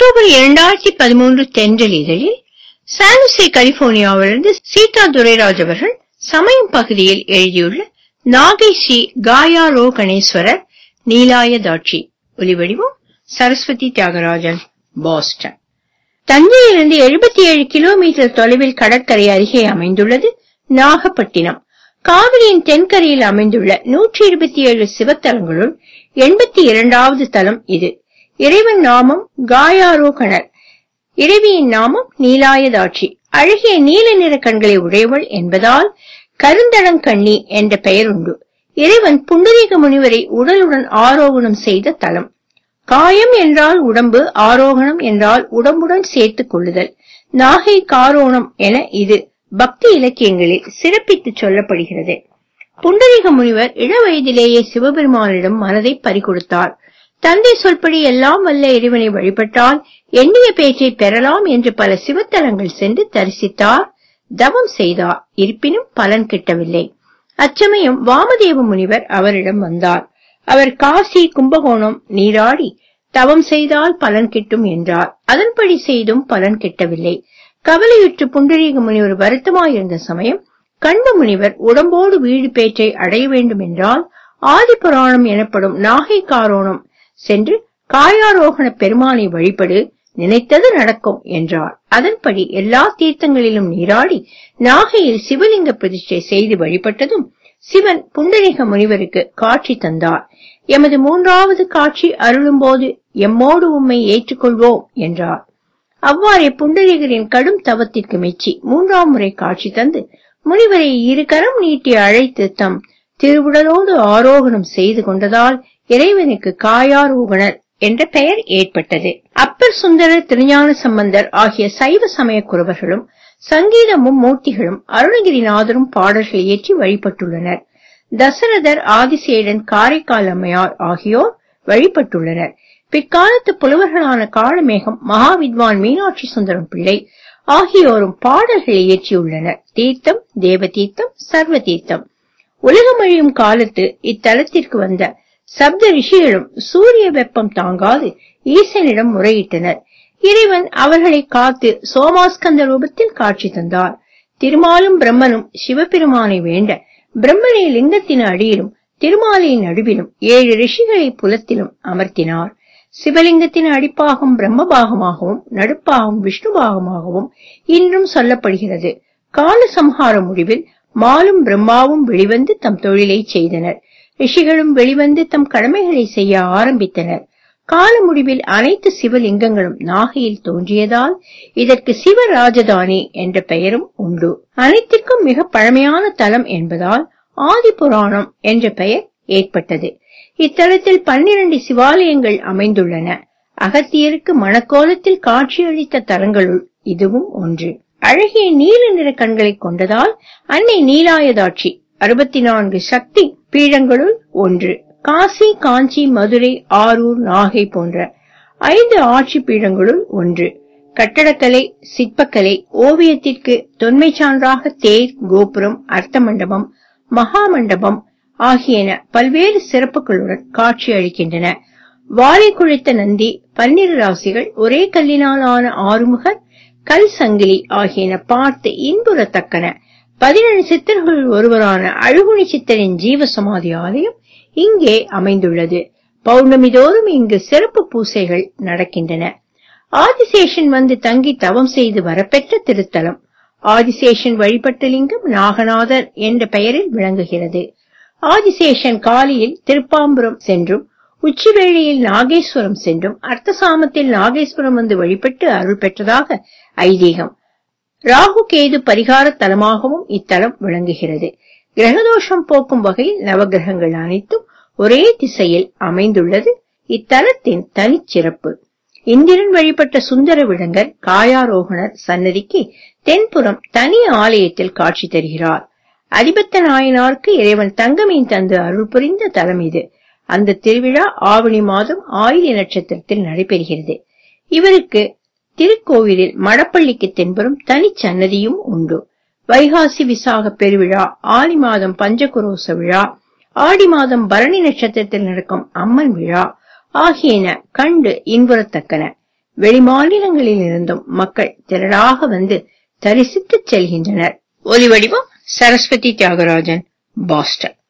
October இரண்டாயிரத்தி பதிமூன்று தென்றல் இதழில் சானுசே கலிபோர்னியாவிலிருந்து சீதா துரைராஜ் அவர்கள் சமயம் பகுதியில் எழுதியுள்ள நாகை ஸ்ரீ காயாரோ கணேஸ்வரர் நீலாயதாட்சி ஒலிவடிவம் சரஸ்வதி தியாகராஜன் பாஸ்டன் தஞ்சையிலிருந்து எழுபத்தி ஏழு கிலோமீட்டர் தொலைவில் கடற்கரை அருகே அமைந்துள்ளது நாகப்பட்டினம் காவிரியின் தென்கரையில் அமைந்துள்ள நூற்றி இருபத்தி ஏழு சிவத்தலங்களுள் எண்பத்தி இரண்டாவது தலம் இது இறைவன் நாமம் காயாரோகணர் இறைவியின் நாமம் நீலாயதாட்சி அழகிய நீல நிற கண்களை உடையவள் என்பதால் கருந்தளங்கண்ணி என்ற பெயர் உண்டு இறைவன் புண்டரீக முனிவரை உடலுடன் ஆரோகணம் செய்த தலம் காயம் என்றால் உடம்பு ஆரோகணம் என்றால் உடம்புடன் சேர்த்துக் கொள்ளுதல் நாகை காரோணம் என இது பக்தி இலக்கியங்களில் சிறப்பித்து சொல்லப்படுகிறது புண்டரீக முனிவர் இள வயதிலேயே சிவபெருமானிடம் மனதை பறிகொடுத்தார் தந்தை சொல்படி எல்லாம் வல்ல இறைவனை வழிபட்டால் எண்ணிய பேச்சை பெறலாம் என்று பல சிவத்தலங்கள் சென்று தரிசித்தார் தவம் செய்தார் இருப்பினும் பலன் கிட்டவில்லை அச்சமயம் வாமதேவ முனிவர் அவரிடம் வந்தார் அவர் காசி கும்பகோணம் நீராடி தவம் செய்தால் பலன் கிட்டும் என்றார் அதன்படி செய்தும் பலன் கிட்டவில்லை கவலையுற்று புண்டரீக முனிவர் வருத்தமாயிருந்த சமயம் கண்ப முனிவர் உடம்போடு வீடு பேற்றை அடைய வேண்டும் என்றால் ஆதி புராணம் எனப்படும் நாகை காரோணம் சென்று காயாரோகண பெருமானை வழிபடு நினைத்தது நடக்கும் என்றார் அதன்படி எல்லா தீர்த்தங்களிலும் நீராடி நாகையில் சிவலிங்க பிரதிஷ்டை செய்து வழிபட்டதும் சிவன் புண்டரீக முனிவருக்கு காட்சி தந்தார் எமது மூன்றாவது காட்சி அருளும்போது எம்மோடு உம்மை ஏற்றுக்கொள்வோம் என்றார் அவ்வாறே புண்டரீகரின் கடும் தவத்திற்கு மெச்சி மூன்றாம் முறை காட்சி தந்து முனிவரை இரு கரம் நீட்டி அழைத்து தம் திருவுடலோடு ஆரோகணம் செய்து கொண்டதால் இறைவனுக்கு காயாரோகணர் என்ற பெயர் ஏற்பட்டது அப்பர் சுந்தரர் திருஞான சம்பந்தர் ஆகிய சைவ சமய குறவர்களும் சங்கீதமும் மூர்த்திகளும் அருணகிரிநாதரும் பாடல்களை இயற்றி வழிபட்டுள்ளனர் தசரதர் ஆதிசேடன் காரைக்கால் அம்மையார் ஆகியோர் வழிபட்டுள்ளனர் பிற்காலத்து புலவர்களான காளமேகம் மகாவித்வான் மீனாட்சி சுந்தரம் பிள்ளை ஆகியோரும் பாடல்களை இயற்றியுள்ளனர் தீர்த்தம் தேவ தீர்த்தம் சர்வ தீர்த்தம் உலகமழியும் காலத்து இத்தலத்திற்கு வந்த சப்த ரிஷிகளும் சூரிய வெப்பம் தாங்காது ஈசனிடம் முறையிட்டனர் இறைவன் அவர்களை காத்து சோமாஸ்கந்த ரூபத்தில் காட்சி தந்தார் திருமாலும் பிரம்மனும் சிவபெருமானை வேண்ட பிரம்மனை லிங்கத்தின் அடியிலும் திருமாலின் நடுவிலும் ஏழு ரிஷிகளை புலத்திலும் அமர்த்தினார் சிவலிங்கத்தின் அடிப்பாகம் பிரம்மபாகமாகவும் நடுப்பாகம் விஷ்ணுபாகமாகவும் இன்றும் சொல்லப்படுகிறது கால சம்ஹார முடிவில் மாலும் பிரம்மாவும் வெளிவந்து தம் தொழிலை செய்தனர் ரிஷிகளும் வெளிவந்து தம் கடமைகளை செய்ய ஆரம்பித்தனர் கால முடிவில் அனைத்து சிவலிங்கங்களும் நாகையில் தோன்றியதால் இதற்கு சிவராஜதானி என்ற பெயரும் உண்டு அனைத்திற்கும் மிக பழமையான தலம் என்பதால் ஆதி புராணம் என்ற பெயர் ஏற்பட்டது இத்தலத்தில் பன்னிரண்டு சிவாலயங்கள் அமைந்துள்ளன அகத்தியருக்கு மணக்கோலத்தில் காட்சியளித்த தலங்களுள் இதுவும் ஒன்று அழகிய நீல நிற கண்களை கொண்டதால் அன்னை நீலாயதாட்சி அறுபத்தி நான்கு சக்தி பீடங்களுள் ஒன்று காசி காஞ்சி மதுரை ஆரூர் நாகை போன்ற ஐந்து ஆட்சி பீடங்களுள் ஒன்று கட்டடக்கலை சிற்பக்கலை ஓவியத்திற்கு தொன்மை சான்றாக தேர் கோபுரம் அர்த்த மண்டபம் மகா மண்டபம் ஆகியன பல்வேறு சிறப்புகளுடன் காட்சி அளிக்கின்றன வாழை குளித்த நந்தி பன்னிரு ராசிகள் ஒரே கல்லினால் ஆன ஆறுமுகர் கல் சங்கிலி ஆகியன பார்த்து இன்புறத்தக்கன பதினேழு சித்தர்களுள் ஒருவரான அழுகுணி சித்தரின் ஜீவ சமாதி ஆலயம் இங்கே அமைந்துள்ளது பௌர்ணமி தோறும் இங்கு சிறப்பு பூசைகள் நடக்கின்றன ஆதிசேஷன் வந்து தங்கி தவம் செய்து வரப்பெற்ற திருத்தலம் ஆதிசேஷன் வழிபட்ட லிங்கம் நாகநாதர் என்ற பெயரில் விளங்குகிறது ஆதிசேஷன் காலையில் திருப்பாம்புரம் சென்றும் உச்சிவேளையில் நாகேஸ்வரம் சென்றும் அர்த்தசாமத்தில் நாகேஸ்வரம் வந்து வழிபட்டு அருள் பெற்றதாக ஐதீகம் ராகு கேது பரிகார தலமாகவும் இத்தலம் விளங்குகிறது கிரகதோஷம் போக்கும் வகையில் நவகிரகங்கள் அனைத்தும் ஒரே திசையில் அமைந்துள்ளது இத்தலத்தின் தனிச்சிறப்பு இந்திரன் வழிபட்ட சுந்தர விடங்கர் காயாரோகணர் சன்னதிக்கு தென்புறம் தனி ஆலயத்தில் காட்சி தருகிறார் அதிபத்த நாயனாருக்கு இறைவன் தங்கமீன் தந்து அருள் புரிந்த தலம் இது அந்த திருவிழா ஆவணி மாதம் ஆயில நட்சத்திரத்தில் நடைபெறுகிறது இவருக்கு திருக்கோவிலில் மடப்பள்ளிக்கு தென்புறம் தனி சன்னதியும் உண்டு வைகாசி விசாக பெருவிழா ஆடி மாதம் பஞ்சகுரோச விழா ஆடி மாதம் பரணி நட்சத்திரத்தில் நடக்கும் அம்மன் விழா ஆகியன கண்டு இன்புறத்தக்கன வெளிமாநிலங்களில் இருந்தும் மக்கள் திரளாக வந்து தரிசித்துச் செல்கின்றனர் ஒலி வடிவம் சரஸ்வதி தியாகராஜன் பாஸ்டன்